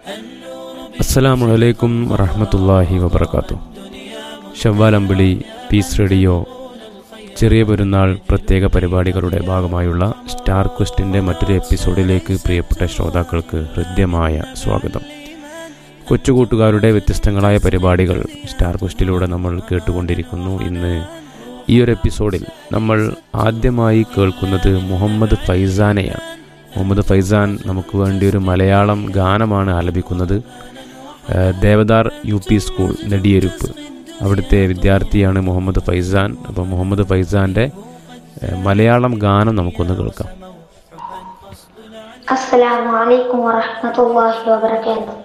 അസ്സലാമു അലൈക്കും വറഹമത്തല്ലാഹി വബർക്കാത്തു ഷവ്വാൽ അമ്പിളി പീസ് റേഡിയോ ചെറിയ പെരുന്നാൾ പ്രത്യേക പരിപാടികളുടെ ഭാഗമായുള്ള സ്റ്റാർ ക്വസ്റ്റിൻ്റെ മറ്റൊരു എപ്പിസോഡിലേക്ക് പ്രിയപ്പെട്ട ശ്രോതാക്കൾക്ക് ഹൃദ്യമായ സ്വാഗതം കൊച്ചുകൂട്ടുകാരുടെ വ്യത്യസ്തങ്ങളായ പരിപാടികൾ സ്റ്റാർ ക്വസ്റ്റിലൂടെ നമ്മൾ കേട്ടുകൊണ്ടിരിക്കുന്നു ഇന്ന് ഈ ഒരു എപ്പിസോഡിൽ നമ്മൾ ആദ്യമായി കേൾക്കുന്നത് മുഹമ്മദ് ഫൈസാനെയാണ് മുഹമ്മദ് ഫൈസാൻ നമുക്ക് വേണ്ടി ഒരു മലയാളം ഗാനമാണ് ആലപിക്കുന്നത് ഏഹ് Devadar U P school Nediyeruppu അവിടുത്തെ വിദ്യാർത്ഥിയാണ് മുഹമ്മദ് ഫൈസാൻ അപ്പോൾ മുഹമ്മദ് ഫൈസാൻ്റെ ഏഹ് മലയാളം ഗാനം നമുക്കൊന്ന് കേൾക്കാം السلام عليكم ورحمة الله وبركاته